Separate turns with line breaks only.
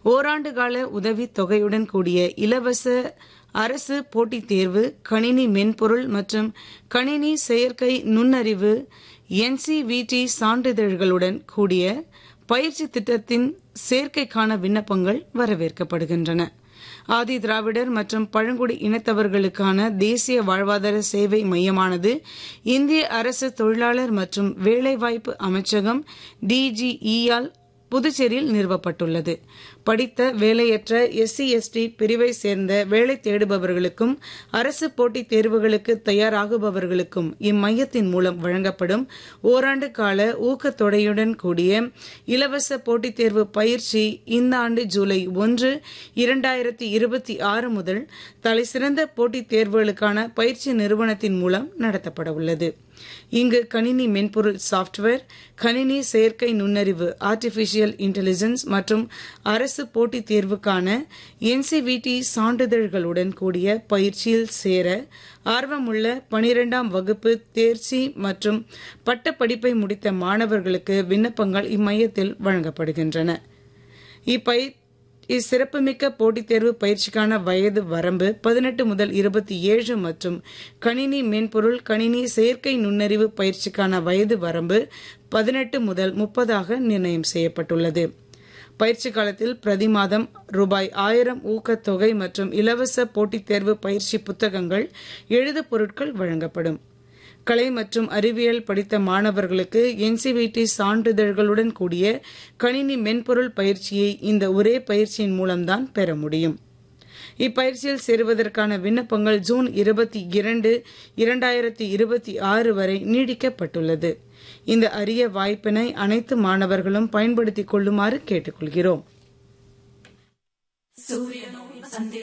ஓராண்டு கால உதவித் தொகையுடன் கூடிய இலவச அரசு போட்டித் தேர்வு கணினி மென்பொருள் மற்றும் கணினி செயற்கை நுண்ணறிவு என்சிவிடி சான்றிதழ்களுடன் கூடிய பயிற்சி திட்டத்தின் சேர்க்கைக்கான விண்ணப்பங்கள் வரவேற்கப்படுகின்றன ஆதி திராவிடர் மற்றும் பழங்குடி இனத்தவர்களுக்கான தேசிய வாழ்வாதார சேவை மையமானது இந்திய அரசு தொழிலாளர் மற்றும் வேலைவாய்ப்பு அமைச்சகம் டிஜிஇயால் புதுச்சேரியில் நிறுவப்பட்டுள்ளது படித்த வேலையற்ற எஸ்சி எஸ்டி பிரிவை சேர்ந்த வேலை தேடுபவர்களுக்கும் அரசு போட்டித் தேர்வுகளுக்கு தயாராகுபவர்களுக்கும் இம்மையத்தின் மூலம் வழங்கப்படும் ஓராண்டு கால ஊக்கத்தொடையுடன் கூடிய இலவச போட்டித் தேர்வு பயிற்சி இந்த ஆண்டு ஜூலை ஒன்று இரண்டாயிரத்தி இருபத்தி ஆறு முதல் தலைசிறந்த போட்டித் தேர்வுகளுக்கான பயிற்சி நிறுவனத்தின் மூலம் நடத்தப்பட உள்ளது இங்கு கணினி மென்பொருள் சாப்ட்வேர் கணினி செயற்கை நுண்ணறிவு ஆர்டிபிஷியல் இன்டெலிஜென்ஸ் மற்றும் அரசு போட்டித் தேர்வுக்கான என்சிவிடி சான்றிதழ்களுடன் கூடிய பயிற்சியில் சேர ஆர்வமுள்ள பனிரெண்டாம் வகுப்பு தேர்ச்சி மற்றும் பட்டப்படிப்பை முடித்த மாணவர்களுக்கு விண்ணப்பங்கள் இம்மையத்தில் வழங்கப்படுகின்றன இப்பயிர் இச்சிறப்புமிக்க போட்டித் தேர்வு பயிற்சிக்கான வயது வரம்பு பதினெட்டு முதல் இருபத்தி ஏழு மற்றும் கணினி மென்பொருள் கணினி செயற்கை நுண்ணறிவு பயிற்சிக்கான வயது வரம்பு பதினெட்டு முதல் முப்பதாக நிர்ணயம் செய்யப்பட்டுள்ளது பயிற்சி காலத்தில் பிரதி மாதம் ரூபாய் ஆயிரம் ஊக்கத்தொகை மற்றும் இலவச போட்டித் தேர்வு பயிற்சி புத்தகங்கள் எழுது பொருட்கள் வழங்கப்படும் கலை மற்றும் அறிவியல் படித்த மாணவர்களுக்கு என்சிவிடி சான்றிதழ்களுடன் கூடிய கணினி மென்பொருள் பயிற்சியை இந்த ஒரே பயிற்சியின் மூலம்தான் பெற முடியும் இப்பயிற்சியில் சேருவதற்கான விண்ணப்பங்கள் ஜூன் இருபத்தி இரண்டு இரண்டாயிரத்தி இருபத்தி ஆறு வரை நீடிக்கப்பட்டுள்ளது இந்த அரிய வாய்ப்பினை அனைத்து மாணவர்களும் பயன்படுத்திக் கொள்ளுமாறு கேட்டுக்கொள்கிறோம்